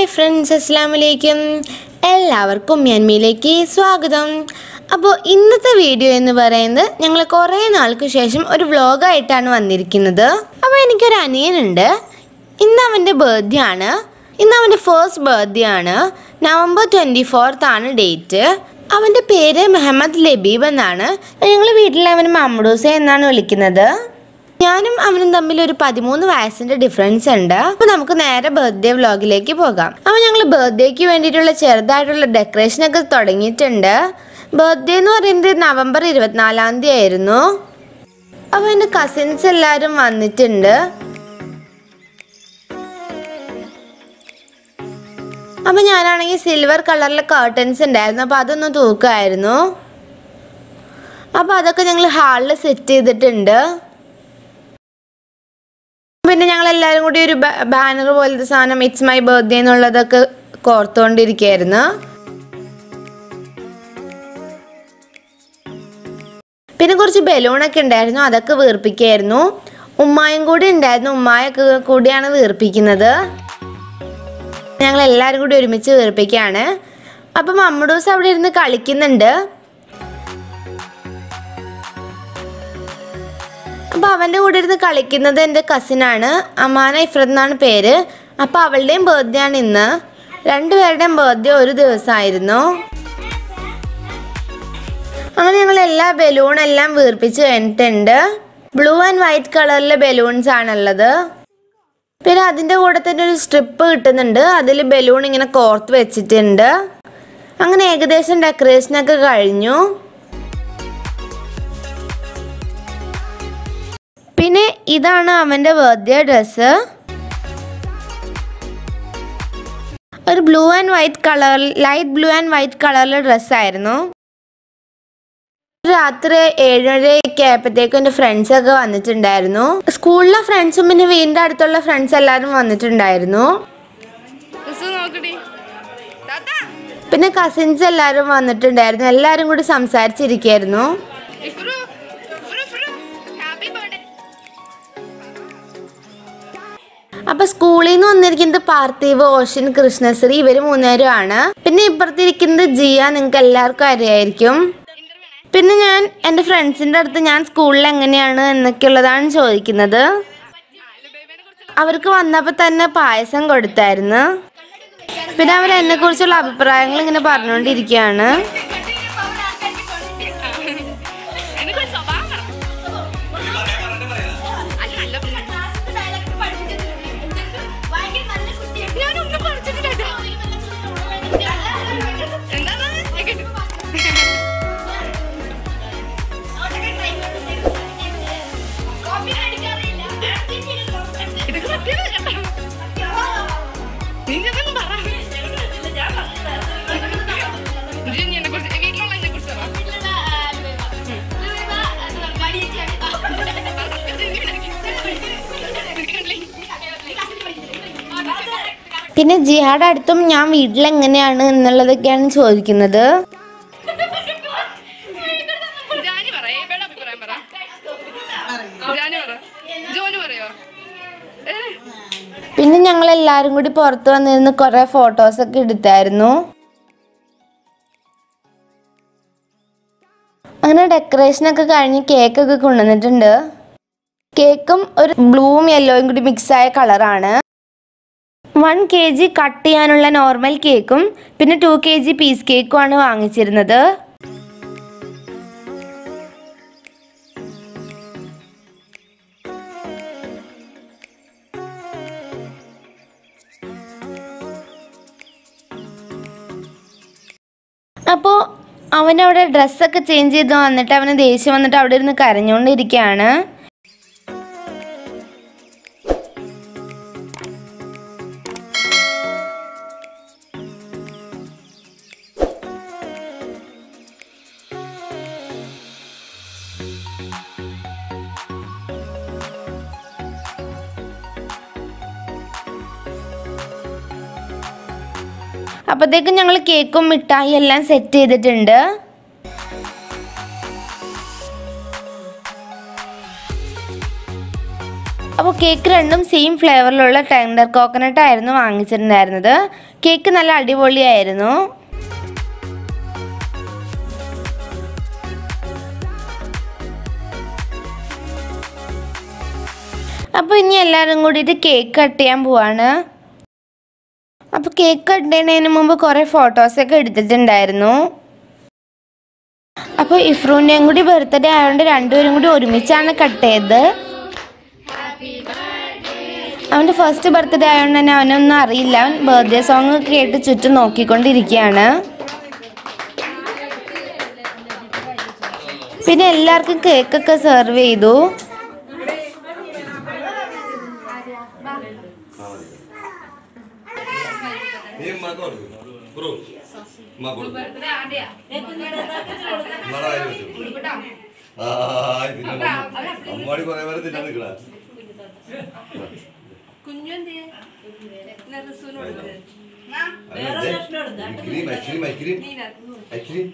Hi friends അസ്സാം വലൈക്കും എല്ലാവർക്കും മ്യാൻമയിലേക്ക് സ്വാഗതം അപ്പോൾ ഇന്നത്തെ വീഡിയോ എന്ന് പറയുന്നത് ഞങ്ങൾ കുറേ നാൾക്ക് ശേഷം ഒരു വ്ളോഗായിട്ടാണ് വന്നിരിക്കുന്നത് അപ്പോൾ എനിക്കൊരു അനിയനുണ്ട് ഇന്ന് അവൻ്റെ ബർത്ത്ഡേ ആണ് ഇന്ന് അവൻ്റെ ഫസ്റ്റ് ബർത്ത്ഡേ ആണ് നവംബർ ട്വൻറ്റി ഫോർത്ത് ആണ് ഡേറ്റ് അവൻ്റെ പേര് മുഹമ്മദ് ലബീബ് എന്നാണ് ഞങ്ങൾ വീട്ടിൽ അവന് മമ്മൂസ എന്നാണ് വിളിക്കുന്നത് ഞാനും അവനും തമ്മിൽ ഒരു പതിമൂന്ന് വയസ്സിന്റെ ഡിഫറൻസ് ഉണ്ട് അപ്പൊ നമുക്ക് നേരെ ബർത്ത്ഡേ വ്ലോഗിലേക്ക് പോകാം അപ്പൊ ഞങ്ങൾ ബർത്ത്ഡേക്ക് വേണ്ടിയിട്ടുള്ള ചെറുതായിട്ടുള്ള ഡെക്കറേഷൻ ഒക്കെ തുടങ്ങിയിട്ടുണ്ട് ബർത്ത്ഡേ എന്ന് പറയുന്നത് നവംബർ ഇരുപത്തിനാലാം തീയതി ആയിരുന്നു അപ്പൊ എൻ്റെ കസിൻസ് എല്ലാവരും വന്നിട്ടുണ്ട് അപ്പൊ ഞാനാണെങ്കിൽ സിൽവർ കളറിലെ കർട്ടൻസ് ഉണ്ടായിരുന്നു അപ്പൊ അതൊന്ന് തൂക്കായിരുന്നു അപ്പൊ അതൊക്കെ ഞങ്ങൾ ഹാളിൽ സെറ്റ് ചെയ്തിട്ടുണ്ട് പിന്നെ ഞങ്ങൾ എല്ലാവരും കൂടി ഒരു ബാനർ പോലത്തെ സാധനം ഇറ്റ്സ് മൈ ബർത്ത്ഡേ എന്നുള്ളതൊക്കെ കോർത്തുകൊണ്ടിരിക്കുകയായിരുന്നു പിന്നെ കുറച്ച് ബലൂണൊക്കെ ഉണ്ടായിരുന്നു അതൊക്കെ വീർപ്പിക്കായിരുന്നു ഉമ്മായും കൂടി ഉണ്ടായിരുന്നു ഉമ്മായൊക്കെ കൂടിയാണ് വീർപ്പിക്കുന്നത് ഞങ്ങൾ എല്ലാവരും കൂടി ഒരുമിച്ച് വീർപ്പിക്കുകയാണ് അപ്പം മമ്മൂസ് അവിടെ ഇരുന്ന് കളിക്കുന്നുണ്ട് അപ്പൊ അവന്റെ കൂടെ ഇരുന്ന് കളിക്കുന്നത് എൻ്റെ കസിനാണ് അമാന ഇഫ്രത് എന്നാണ് പേര് അപ്പൊ അവളുടെയും ബർത്ത്ഡേ ആണ് ഇന്ന് രണ്ടുപേരുടെയും ബർത്ത്ഡേ ഒരു ദിവസമായിരുന്നു അങ്ങനെ ഞങ്ങൾ എല്ലാ ബലൂൺ എല്ലാം വീർപ്പിച്ച് കഴിഞ്ഞിട്ടുണ്ട് ബ്ലൂ ആൻഡ് വൈറ്റ് കളറിലെ ബലൂൺസ് ആണുള്ളത് പിന്നെ അതിൻ്റെ കൂടെ തന്നെ ഒരു സ്ട്രിപ്പ് കിട്ടുന്നുണ്ട് അതിൽ ബലൂൺ ഇങ്ങനെ കോർത്ത് വെച്ചിട്ടുണ്ട് അങ്ങനെ ഏകദേശം ഡെക്കറേഷനൊക്കെ കഴിഞ്ഞു പിന്നെ ഇതാണ് അവൻ്റെ ബർത്ത്ഡേ ഡ്രസ്സ് ഒരു blue and white colour light blue and white കളറിലെ ഡ്രസ്സായിരുന്നു രാത്രി ഏഴരയൊക്കെ ആയപ്പോഴത്തേക്കും എൻ്റെ ഫ്രണ്ട്സ് ഒക്കെ വന്നിട്ടുണ്ടായിരുന്നു സ്കൂളിലെ ഫ്രണ്ട്സും പിന്നെ വീടിൻ്റെ അടുത്തുള്ള ഫ്രണ്ട്സ് എല്ലാവരും വന്നിട്ടുണ്ടായിരുന്നു നോക്കടി താത്ത പിന്നെ കസിൻസ് എല്ലാവരും വന്നിട്ടുണ്ടായിരുന്നു എല്ലാവരും കൂടി സംസാരിച്ചിരിക്കായിരുന്നു ഇഫ്രു ഇഫ്രു ഇഫ്രു ഹാപ്പി ബർത്ത്ഡേ അപ്പൊ സ്കൂളിൽ നിന്ന് വന്നിരിക്കുന്നത് പാർത്ഥിവ് ഓഷൻ കൃഷ്ണശ്രീ ഇവര് മൂന്നുപേരുമാണ് പിന്നെ ഇപ്പുറത്തിരിക്കുന്നത് ജിയ നിങ്ങൾക്ക് എല്ലാവർക്കും അറിയായിരിക്കും പിന്നെ ഞാൻ എൻ്റെ ഫ്രണ്ട്സിൻ്റെ അടുത്ത് ഞാൻ സ്കൂളിൽ എങ്ങനെയാണ് എന്നൊക്കെയുള്ളതാണ് ചോദിക്കുന്നത് അവർക്ക് വന്നപ്പോൾ തന്നെ പായസം കൊടുത്തായിരുന്നു പിന്നെ അവർ എന്നെ കുറിച്ചുള്ള അഭിപ്രായങ്ങൾ ഇങ്ങനെ പറഞ്ഞുകൊണ്ടിരിക്കുകയാണ് എനിക്കൊരു സ്വഭാവം വേണം. അല്ല, നല്ല ഞാനൊന്നും പഠിച്ചിട്ടില്ല കേട്ടോ. എന്താണ് ഞാൻ കേട്ടു. ഇതൊക്കെ സത്യമല്ലേ കേട്ടോ? നീ ചെന്നൊന്ന് പറ. ഇത് നീ എന്നെക്കുറിച്ച് വീട്ടിലുള്ള എന്നെക്കുറിച്ച് പറ. പിന്നെ ജിയാടെ അടുത്തും ഞാൻ വീട്ടിൽ എങ്ങനെയാണ് എന്നുള്ളതൊക്കെയാണ് ചോദിക്കുന്നത് ജാനി പറ ഏബിയുടെ അഭിപ്രായം പറ ജാനി പറ ജോന് പറയോ ഏ, പിന്നെ ഞങ്ങൾ എല്ലാവരും കൂടി പുറത്ത് വന്നിരുന്ന് കുറേ ഫോട്ടോസൊക്കെ എടുത്തായിരുന്നു അങ്ങനെ ഡെക്കറേഷനൊക്കെ കഴിഞ്ഞ് കേക്കൊക്കെ കൊണ്ടുവന്നിട്ടുണ്ട് കേക്കും ഒരു ബ്ലൂവും യെല്ലോയും കൂടി മിക്സായ കളറാണ് വൺ കെ ജി കട്ട് ചെയ്യാനുള്ള നോർമൽ കേക്കും പിന്നെ ടു കെ ജി പീസ് കേക്കുമാണ് വാങ്ങിച്ചിരുന്നത് അപ്പോൾ അവനവിടെ ഡ്രസ്സൊക്കെ ചേഞ്ച് ചെയ്ത് വന്നിട്ട് അവന് ദേഷ്യം വന്നിട്ട് അവിടെ ഇരുന്ന് കരഞ്ഞുകൊണ്ടിരിക്കുകയാണ് അപ്പോഴത്തേക്കും ഞങ്ങൾ കേക്കും മിഠായി എല്ലാം സെറ്റ് ചെയ്തിട്ടുണ്ട് അപ്പോൾ കേക്ക് രണ്ടും സെയിം ഫ്ലേവറിലുള്ള ടെൻഡർ കോക്കനട്ട് ആയിരുന്നു വാങ്ങിച്ചിട്ടുണ്ടായിരുന്നത് കേക്ക് നല്ല അടിപൊളിയായിരുന്നു അപ്പോൾ ഇനി എല്ലാവരും കൂടിയിട്ട് കേക്ക് കട്ട് ചെയ്യാൻ പോവാണ് അപ്പോൾ കേക്ക് കട്ട് ചെയ്യുന്നതിന് മുമ്പ് കുറേ ഫോട്ടോസൊക്കെ എടുത്തിട്ടുണ്ടായിരുന്നു അപ്പോൾ ഇഫ്രൂൻ്റെയും കൂടി ബർത്ത്ഡേ ആയതുകൊണ്ട് രണ്ടുപേരും കൂടി ഒരുമിച്ചാണ് കട്ട് ചെയ്തത് അവൻ്റെ ഫസ്റ്റ് ബർത്ത്ഡേ ആയതുകൊണ്ട് തന്നെ അവനൊന്നും അറിയില്ല അവൻ ബർത്ത്ഡേ സോങ് കേട്ട് ചുറ്റും നോക്കിക്കൊണ്ടിരിക്കുകയാണ് പിന്നെ എല്ലാവർക്കും കേക്കൊക്കെ സെർവ് ചെയ്തു നീ ഉമ്മാക്ക് കൊടുക്ക്. ബ്രോ, ഉമ്മാക്ക് കൊടുക്ക്. ഉമ്മാടെ കാര്യം വെച്ചു. ആ, തിന്നാൻ വന്നു. അമ്മാടി കുറേ പേരെ തിന്നാൻ നിക്കണ. അതെ, ദേ, ഐസ്ക്രീം, ഐസ്ക്രീം, ഐസ്ക്രീം. ഐസ്ക്രീം.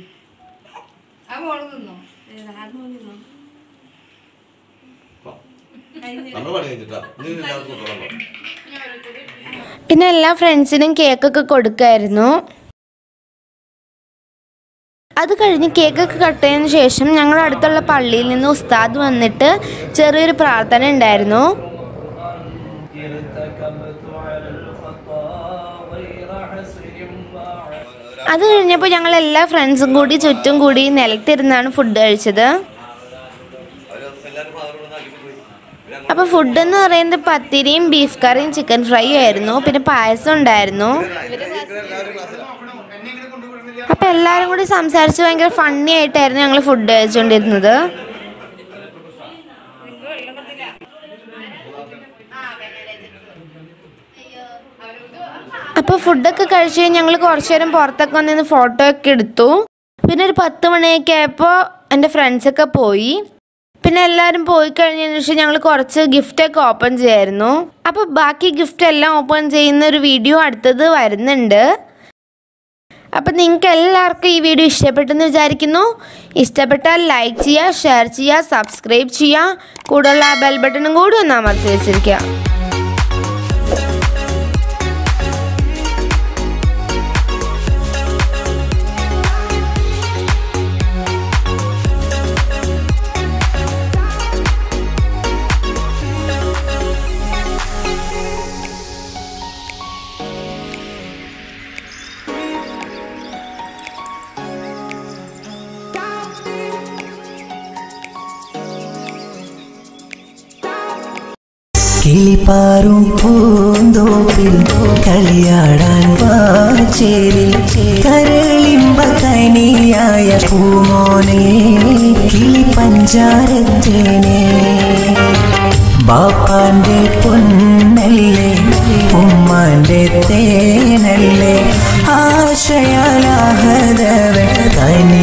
ആ. നമ്മള് പണി കഴിഞ്ഞിട്ടാ നീ എല്ലാവർക്കും കൊണ്ടുവരണം. പിന്നെ എല്ലാ ഫ്രണ്ട്സിനും കേക്കൊക്കെ കൊടുക്കായിരുന്നു അത് കഴിഞ്ഞ് കേക്കൊക്കെ കട്ട് ചെയ്തതിന് ശേഷം ഞങ്ങളുടെ അടുത്തുള്ള പള്ളിയിൽ നിന്ന് ഉസ്താദ് വന്നിട്ട് ചെറിയൊരു പ്രാർത്ഥന ഉണ്ടായിരുന്നു ارتكبت على الخطا غير حسر وعد അത് കഴിഞ്ഞപ്പോൾ ഞങ്ങൾ എല്ലാ ഫ്രണ്ട്സും കൂടി ചുറ്റും കൂടി നിലത്തിരുന്നാണ് ഫുഡ് കഴിച്ചത് അവര് എല്ലാവരും father ഇവിടെ നാട്ടിൽ പോയി. പിന്നെ അങ്ങോട്ട് അപ്പോൾ ഫുഡ് എന്ന് പറയുന്നത് പത്തിരിയും ബീഫ് കറിയും ചിക്കൻ ഫ്രൈയും ആയിരുന്നു പിന്നെ പായസം ഉണ്ടായിരുന്നു എല്ലാവരും ക്ലാസ്സിലാ. അപ്പോൾ എല്ലാവരും കൂടി സംസാരിച്ച് ഭയങ്കര ഫണ്ണി ആയിട്ടായിരുന്നു ഞങ്ങൾ ഫുഡ് കഴിച്ചുകൊണ്ടിരുന്നത് അപ്പോൾ ഫുഡൊക്കെ കഴിച്ച് ഞങ്ങൾ കുറച്ച് നേരം പുറത്തൊക്കെ വന്നിന്ന് ഫോട്ടോ ഒക്കെ എടുത്തു പിന്നെ ഒരു പത്ത് മണിയൊക്കെ ആയപ്പോൾ എൻ്റെ ഫ്രണ്ട്സൊക്കെ പോയി പിന്നെ എല്ലാവരും പോയി കഴിഞ്ഞതിന് ശേഷം ഞങ്ങൾ കുറച്ച് ഗിഫ്റ്റൊക്കെ ഓപ്പൺ ചെയ്യായിരുന്നു അപ്പോൾ ബാക്കി ഗിഫ്റ്റ് എല്ലാം ഓപ്പൺ ചെയ്യുന്ന ഒരു വീഡിയോ അടുത്തത് വരുന്നുണ്ട് അപ്പം നിങ്ങൾക്ക് എല്ലാവർക്കും ഈ വീഡിയോ ഇഷ്ടപ്പെട്ടെന്ന് വിചാരിക്കുന്നു ഇഷ്ടപ്പെട്ടാൽ ലൈക്ക് ചെയ്യുക ഷെയർ ചെയ്യുക സബ്സ്ക്രൈബ് ചെയ്യുക കൂടെയുള്ള ആ ബെൽ ബട്ടണും കൂടി ഒന്ന് അമർത്തി വെച്ചിരിക്കുക കിളിപ്പാറും പൂന്തോപ്പിൽ കളിയാടാൻ വാച്ചേരിൽ കരളിമ്പ കനിയായ പൂമോനെ കിളി പഞ്ചാരത്തേനെ ബാപ്പാന്റെ പൊന്നല്ലേ ഉമ്മാന്റെ തേനല്ലേ ആശയാലാഹതവ കനി